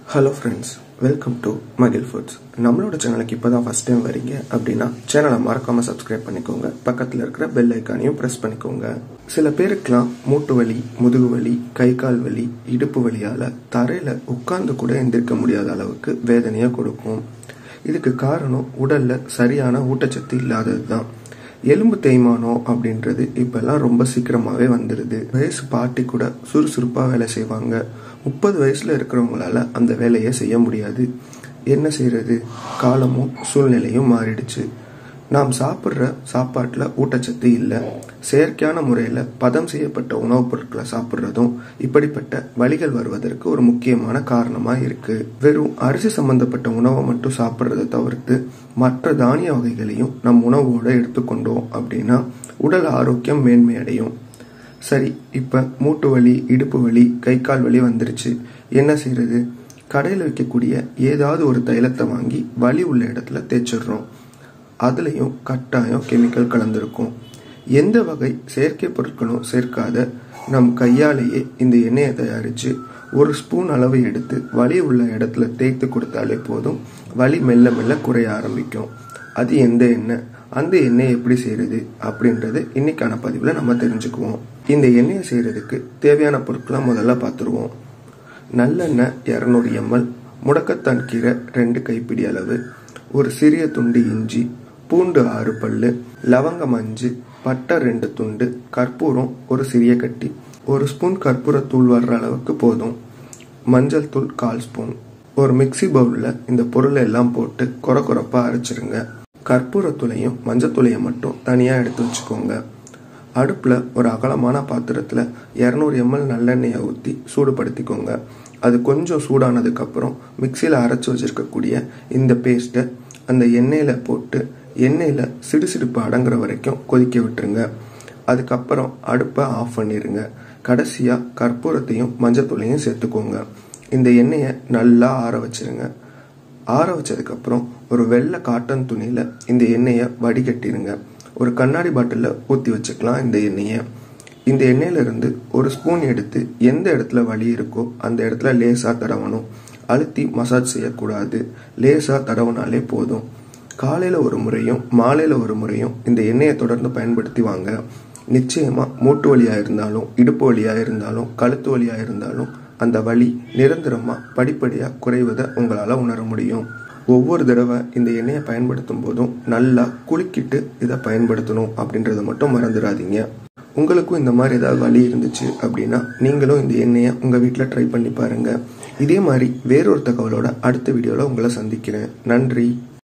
hello friends welcome to Magil foods நம்மளோட சேனலுக்கு இப்போ தான் ஃபஸ்ட் டைம் வரீங்க அப்படின்னா சேனலை மறக்காமல் சப்ஸ்கிரைப் பண்ணிக்கோங்க பக்கத்தில் இருக்கிற பெல் ஐக்கானையும் ப்ரெஸ் பண்ணிக்கோங்க சில பேருக்கெலாம் மூட்டு வலி முதுகு வலி கை கால் வலி இடுப்பு வலியால் தரையில் உட்கார்ந்து கூட எந்திரிக்க முடியாத அளவுக்கு வேதனையை கொடுக்கும் இதுக்கு காரணம் உடலில் சரியான ஊட்டச்சத்து இல்லாதது தான் எலும்பு தேய்மானம் அப்படின்றது இப்பெல்லாம் ரொம்ப சீக்கிரமாகவே வந்துடுது வயசு பாட்டி கூட சுறுசுறுப்பாக வேலை செய்வாங்க முப்பது வயசில் இருக்கிறவங்களால அந்த வேலையை செய்ய முடியாது என்ன செய்யறது காலமும் சூழ்நிலையும் மாறிடுச்சு நாம் சாப்பிட்ற சாப்பாட்டில் ஊட்டச்சத்து இல்லை செயற்கையான முறையில் பதம் செய்யப்பட்ட உணவுப் பொருட்களை சாப்பிட்றதும் இப்படிப்பட்ட வழிகள் வருவதற்கு ஒரு முக்கியமான காரணமாக இருக்கு வெறும் அரிசி சம்பந்தப்பட்ட உணவை மட்டும் சாப்பிட்றதை தவிர்த்து மற்ற தானிய வகைகளையும் நம் உணவோடு எடுத்துக்கொண்டோம் அப்படின்னா உடல் ஆரோக்கியம் மேன்மையடையும் சரி இப்போ மூட்டு வலி இடுப்பு வலி கை கால் வலி வந்துருச்சு என்ன செய்யறது கடையில் வைக்கக்கூடிய ஏதாவது ஒரு தைலத்தை வாங்கி வலி உள்ள இடத்துல தேய்ச்சிடுறோம் அதுலேயும் கட்டாயம் கெமிக்கல் கலந்துருக்கும் எந்த வகை செயற்கை பொருட்களும் சேர்க்காத நம் கையாலேயே இந்த எண்ணெயை தயாரித்து ஒரு ஸ்பூன் அளவு எடுத்து வலி உள்ள இடத்துல தேய்த்து கொடுத்தாலே போதும் வலி மெல்ல மெல்ல குறைய ஆரம்பிக்கும் அது எந்த எண்ணெய் அந்த எண்ணெய் எப்படி செய்கிறது அப்படின்றது இன்னைக்கான பதிவில் நம்ம தெரிஞ்சுக்குவோம் இந்த எண்ணெயை செய்கிறதுக்கு தேவையான பொருட்களை முதல்ல பார்த்துருவோம் நல்லெண்ணெய் இரநூறு எம்எல் முடக்கத்தான் கீரை ரெண்டு கைப்பிடி அளவு ஒரு சிறிய துண்டு இஞ்சி பூண்டு ஆறு பல்லு லவங்கம் அஞ்சு பட்டை ரெண்டு துண்டு கற்பூரம் ஒரு சிறிய கட்டி ஒரு ஸ்பூன் கற்பூரத்தூள் வர்ற அளவுக்கு போதும் மஞ்சள் தூள் கால் ஸ்பூன் ஒரு மிக்சி பவுலில் இந்த பொருளை எல்லாம் போட்டு கொர கொரப்பாக அரைச்சிருங்க கற்பூரத்தூளையும் மஞ்சத்தூளையும் மட்டும் தனியாக எடுத்து வச்சுக்கோங்க அடுப்பில் ஒரு அகலமான பாத்திரத்தில் இரநூறு எம்எல் நல்லெண்ணெயை ஊற்றி சூடுபடுத்திக்கோங்க அது கொஞ்சம் சூடானதுக்கப்புறம் மிக்சியில் அரைச்சி வச்சுருக்கக்கூடிய இந்த பேஸ்ட்டை அந்த எண்ணெயில் போட்டு எண்ணெயில் சிடுசிடுப்பு அடங்குற வரைக்கும் கொதிக்க விட்டுருங்க அதுக்கப்புறம் அடுப்பை ஆஃப் பண்ணிடுங்க கடைசியாக கற்பூரத்தையும் மஞ்சத்தூளையும் சேர்த்துக்கோங்க இந்த எண்ணெயை நல்லா ஆற வச்சிருங்க ஆற வச்சதுக்கப்புறம் ஒரு வெள்ளை காட்டன் துணியில் இந்த எண்ணெயை வடிகட்டிடுங்க ஒரு கண்ணாடி பாட்டிலில் ஊற்றி வச்சுக்கலாம் இந்த எண்ணெயை இந்த எண்ணெயிலிருந்து ஒரு ஸ்பூன் எடுத்து எந்த இடத்துல வலி இருக்கோ அந்த இடத்துல லேசாக தடவணும் அழுத்தி மசாஜ் செய்யக்கூடாது லேசாக தடவுனாலே போதும் காலையில் ஒரு முறையும் மாலையில் ஒரு முறையும் இந்த எண்ணெயை தொடர்ந்து பயன்படுத்தி வாங்க நிச்சயமாக மூட்டு வலியாக இருந்தாலும் இடுப்பு வலியாக இருந்தாலும் கழுத்து வலியாக இருந்தாலும் அந்த வலி நிரந்தரமாக படிப்படியாக குறைவதை உங்களால் உணர முடியும் ஒவ்வொரு தடவை இந்த எண்ணெயை பயன்படுத்தும் போதும் நல்லா குலுக்கிட்டு இதை பயன்படுத்தணும் அப்படின்றத மட்டும் மறந்துடாதீங்க உங்களுக்கும் இந்த மாதிரி ஏதாவது வலி இருந்துச்சு அப்படின்னா நீங்களும் இந்த எண்ணெயை உங்கள் வீட்டில் ட்ரை பண்ணி பாருங்கள் இதே மாதிரி வேறொரு தகவலோட அடுத்த வீடியோவில் உங்களை சந்திக்கிறேன் நன்றி